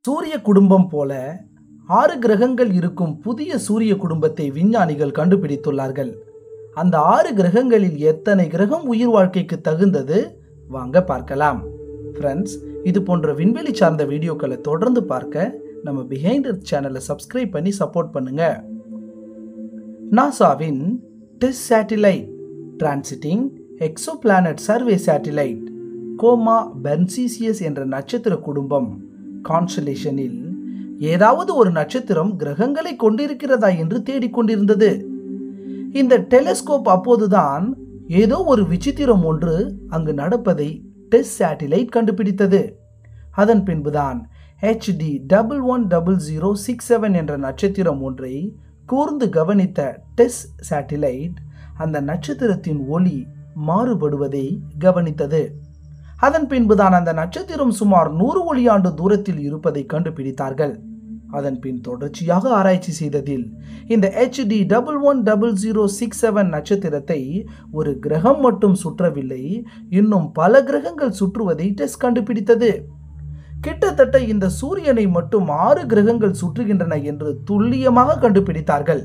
சூரிய குடும்பம் போல ஆறு கிரகங்கள் இருக்கும் புதிய சூரிய குடும்பத்தை விஞ்ஞானிகள் கண்டுபிடித்துள்ளார்கள் அந்த ஆறு கிரகங்களில் எத்தனை கிரகம் உயிர் வாழ்க்கைக்கு தகுந்தது வாங்க பார்க்கலாம் ஃப்ரெண்ட்ஸ் இது போன்ற விண்வெளி சார்ந்த வீடியோக்களை தொடர்ந்து பார்க்க நம்ம பிஹைண்ட் சேனலை சப்ஸ்கிரைப் பண்ணி சப்போர்ட் பண்ணுங்க நாசாவின் test satellite transiting exoplanet survey satellite Coma Berenices என்ற நட்சத்திர குடும்பம் கான்ஸ்டலேஷனில் ஏதாவது ஒரு நட்சத்திரம் கிரகங்களை கொண்டிருக்கிறதா என்று தேடிக்கொண்டிருந்தது இந்த டெலிஸ்கோப் அப்போதுதான் ஏதோ ஒரு விசித்திரம் ஒன்று அங்கு நடப்பதை டெஸ்ட் சேட்டிலைட் கண்டுபிடித்தது அதன் பின்புதான் HD double one double zero six seven என்ற நட்சத்திரம் ஒன்றை கூர்ந்து கவனித்த டெஸ்ட் சேட்டிலைட் அந்த நட்சத்திரத்தின் ஒளி மாறுபடுவதை கவனித்தது அதன் பின்புதான் அந்த நட்சத்திரம் சுமார் நூறு ஒளியாண்டு தூரத்தில் இருப்பதை கண்டுபிடித்தார்கள் அதன் பின் தொடர்ச்சியாக ஆராய்ச்சி செய்ததில் இந்த HD double one double zero six seven நட்சத்திரத்தை ஒரு கிரகம் மட்டும் சுற்றவில்லை இன்னும் பல கிரகங்கள் சுற்றுவதை டெஸ்ட் கண்டுபிடித்தது கிட்டத்தட்ட இந்த சூரியனை மட்டும் ஆறு கிரகங்கள் சுற்றுகின்றன என்று துல்லியமாக கண்டுபிடித்தார்கள்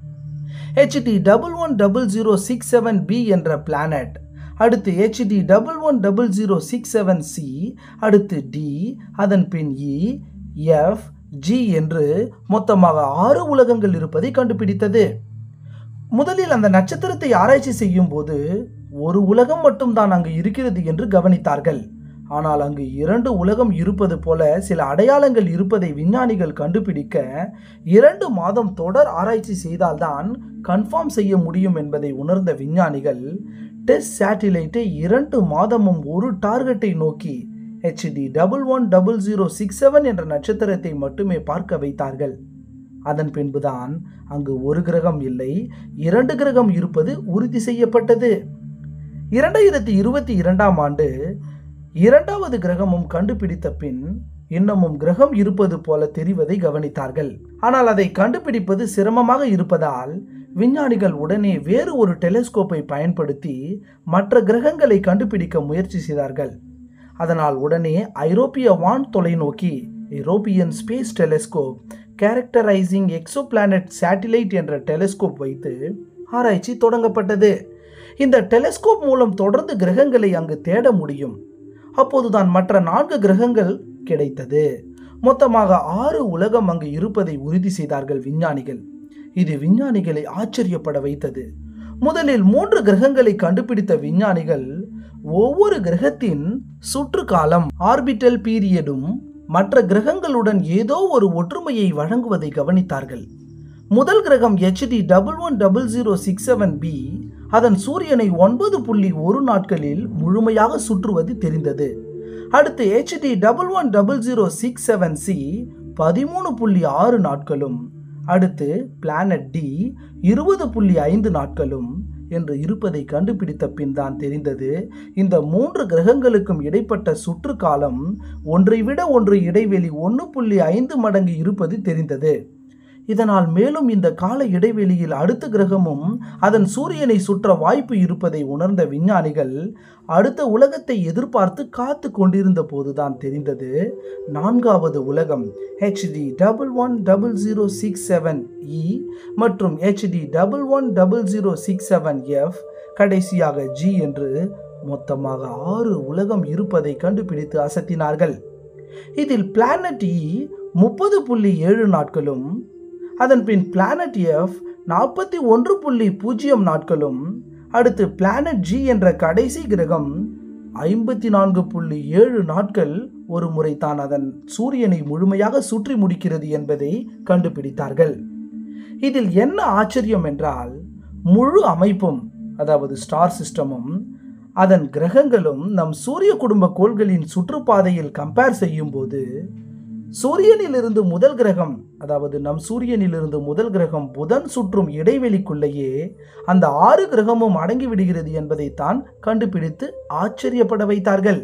HD double one double zero six seven B என்ற பிளானட் அடுத்து HD double one double zero six seven C அடுத்து டி அதன் பின் இ எஃப் ஜி என்று மொத்தமாக ஆறு உலகங்கள் இருப்பதை கண்டுபிடித்தது முதலில் அந்த நட்சத்திரத்தை ஆராய்ச்சி செய்யும் போது ஒரு உலகம் மட்டும்தான் அங்கு இருக்கிறது என்று கவனித்தார்கள் ஆனால் அங்கு இரண்டு உலகம் இருப்பது போல சில அடையாளங்கள் இருப்பதை விஞ்ஞானிகள் கண்டுபிடிக்க இரண்டு மாதம் தொடர் ஆராய்ச்சி செய்தால்தான் கன்ஃபார்ம் செய்ய முடியும் என்பதை உணர்ந்த விஞ்ஞானிகள் டெஸ்ட் சேட்டிலைட்டை இரண்டு மாதமும் ஒரு டார்கெட்டை நோக்கி HD double one double zero six seven என்ற நட்சத்திரத்தை மட்டுமே பார்க்க வைத்தார்கள் அதன் பின்புதான் அங்கு ஒரு கிரகம் இல்லை இரண்டு கிரகம் இருப்பது உறுதி செய்யப்பட்டது இரண்டாயிரத்தி இருபத்தி இரண்டாம் ஆண்டு இரண்டாவது கிரகமும் கண்டுபிடித்த பின் இன்னமும் கிரகம் இருப்பது போல தெரிவதை கவனித்தார்கள் ஆனால் அதை கண்டுபிடிப்பது சிரமமாக இருப்பதால் விஞ்ஞானிகள் உடனே வேறு ஒரு டெலிஸ்கோப்பை பயன்படுத்தி மற்ற கிரகங்களை கண்டுபிடிக்க முயற்சி செய்தார்கள் அதனால் உடனே ஐரோப்பிய வான் தொலைநோக்கி European space telescope characterising exoplanet satellite என்ற டெலிஸ்கோப் வைத்து ஆராய்ச்சி தொடங்கப்பட்டது இந்த டெலிஸ்கோப் மூலம் தொடர்ந்து கிரகங்களை அங்கு தேட முடியும் அப்போதுதான் மற்ற நான்கு கிரகங்கள் கிடைத்தது மொத்தமாக ஆறு உலகம் அங்கு இருப்பதை உறுதி செய்தார்கள் விஞ்ஞானிகள் இது விஞ்ஞானிகளை ஆச்சரியப்பட வைத்தது முதலில் மூன்று கிரகங்களை கண்டுபிடித்த விஞ்ஞானிகள் ஒவ்வொரு கிரகத்தின் சுற்று காலம் ஆர்பிட்டல் பீரியடும் மற்ற கிரகங்களுடன் ஏதோ ஒரு ஒற்றுமையை வழங்குவதை கவனித்தார்கள் முதல் கிரகம் HD double one double zero six seven B அதன் சூரியனை ஒன்பது புள்ளி ஒரு நாட்களில் முழுமையாக சுற்றுவது தெரிந்தது அடுத்து HD double one double zero six seven C பதிமூணு புள்ளி ஆறு நாட்களும் அடுத்து பிளானட் டி இருபது புள்ளி ஐந்து நாட்களும் என்று இருப்பதை கண்டுபிடித்த பின் தான் தெரிந்தது இந்த மூன்று கிரகங்களுக்கும் இடைப்பட்ட சுற்று காலம் ஒன்றை விட ஒன்று இடைவெளி ஒன்று புள்ளி ஐந்து மடங்கு இருப்பது தெரிந்தது இதனால் மேலும் இந்த கால இடைவெளியில் அடுத்த கிரகமும் அதன் சூரியனை சுற்ற வாய்ப்பு இருப்பதை உணர்ந்த விஞ்ஞானிகள் அடுத்த உலகத்தை எதிர்பார்த்து காத்து கொண்டிருந்த போதுதான் தெரிந்தது நான்காவது உலகம் HD double one double zero six seven E மற்றும் HD double one double zero six seven F கடைசியாக ஜி என்று மொத்தமாக ஆறு உலகம் இருப்பதை கண்டுபிடித்து அசத்தினார்கள் இதில் பிளானட் இ முப்பது புள்ளி ஏழு நாட்களும் அதன் பின் பிளானட் எஃப் நாற்பத்தி ஒன்று புள்ளி பூஜ்ஜியம் நாட்களும் அடுத்து பிளானட் ஜி என்ற கடைசி கிரகம் ஐம்பத்தி நான்கு புள்ளி ஏழு நாட்கள் ஒரு முறை தான் அதன் சூரியனை முழுமையாக சுற்றி முடிக்கிறது என்பதை கண்டுபிடித்தார்கள் இதில் என்ன ஆச்சரியம் என்றால் முழு அமைப்பும் அதாவது ஸ்டார் சிஸ்டமும் அதன் கிரகங்களும் நம் சூரிய குடும்ப கோள்களின் சுற்றுப்பாதையில் கம்பேர் செய்யும் போது சூரியனிலிருந்து முதல் கிரகம் அதாவது நம் சூரியனிலிருந்து முதல் கிரகம் புதன் சுற்றும் இடைவெளிக்குள்ளேயே அந்த ஆறு கிரகமும் அடங்கி விடுகிறது என்பதைத்தான் கண்டுபிடித்து ஆச்சரியப்பட வைத்தார்கள்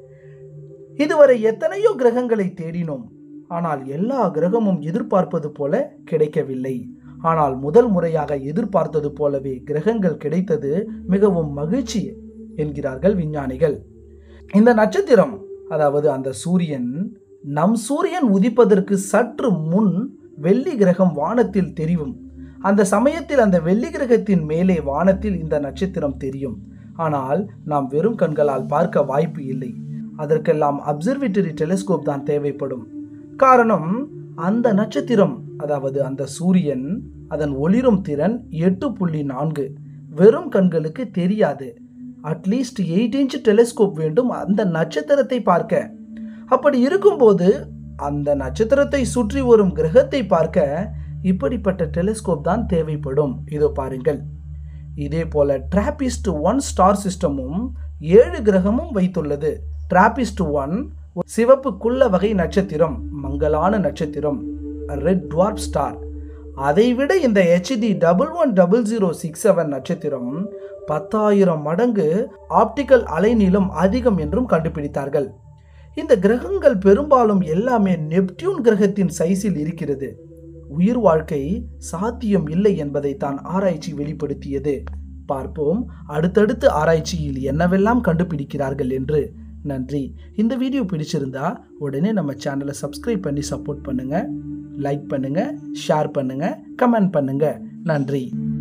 இதுவரை எத்தனையோ கிரகங்களை தேடினோம் ஆனால் எல்லா கிரகமும் எதிர்பார்ப்பது போல கிடைக்கவில்லை ஆனால் முதல் முறையாக எதிர்பார்த்தது போலவே கிரகங்கள் கிடைத்தது மிகவும் மகிழ்ச்சி என்கிறார்கள் விஞ்ஞானிகள் இந்த நட்சத்திரம் அதாவது அந்த சூரியன் நம் சூரியன் உதிப்பதற்கு சற்று முன் வெள்ளி கிரகம் வானத்தில் தெரியும் அந்த சமயத்தில் அந்த வெள்ளி கிரகத்தின் மேலே வானத்தில் இந்த நட்சத்திரம் தெரியும் ஆனால் நாம் வெறும் கண்களால் பார்க்க வாய்ப்பு இல்லை அதற்கெல்லாம் அப்சர்வேட்டரி டெலிஸ்கோப் தான் தேவைப்படும் காரணம் அந்த நட்சத்திரம் அதாவது அந்த சூரியன் அதன் ஒளிரும் திறன் எட்டு புள்ளி நான்கு வெறும் கண்களுக்கு தெரியாது அட்லீஸ்ட் எயிட் இன்ச் டெலிஸ்கோப் வேண்டும் அந்த நட்சத்திரத்தை பார்க்க அப்படி இருக்கும்போது அந்த நட்சத்திரத்தை சுற்றி வரும் கிரகத்தை பார்க்க இப்படிப்பட்ட டெலிஸ்கோப் தான் தேவைப்படும் இதோ பாருங்கள் இதே போல டிராபிஸ்ட் ஒன் ஸ்டார் சிஸ்டமும் ஏழு கிரகமும் வைத்துள்ளது டிராபிஸ்ட் ஒன் சிவப்பு குள்ள வகை நட்சத்திரம் மங்கலான நட்சத்திரம் ரெட் டுவார்ப் ஸ்டார் அதைவிட இந்த HD double one double zero six seven நட்சத்திரம் பத்தாயிரம் மடங்கு ஆப்டிக்கல் அலைநீளம் அதிகம் என்றும் கண்டுபிடித்தார்கள் இந்த கிரகங்கள் பெரும்பாலும் எல்லாமே நெப்டியூன் கிரகத்தின் சைஸில் இருக்கிறது உயிர் வாழ்க்கை சாத்தியம் இல்லை என்பதை தான் ஆராய்ச்சி வெளிப்படுத்தியது பார்ப்போம் அடுத்தடுத்து ஆராய்ச்சியில் என்னவெல்லாம் கண்டுபிடிக்கிறார்கள் என்று நன்றி இந்த வீடியோ பிடிச்சிருந்தா உடனே நம்ம சேனலை சப்ஸ்கிரைப் பண்ணி சப்போர்ட் பண்ணுங்க லைக் பண்ணுங்க ஷேர் பண்ணுங்க கமெண்ட் பண்ணுங்க நன்றி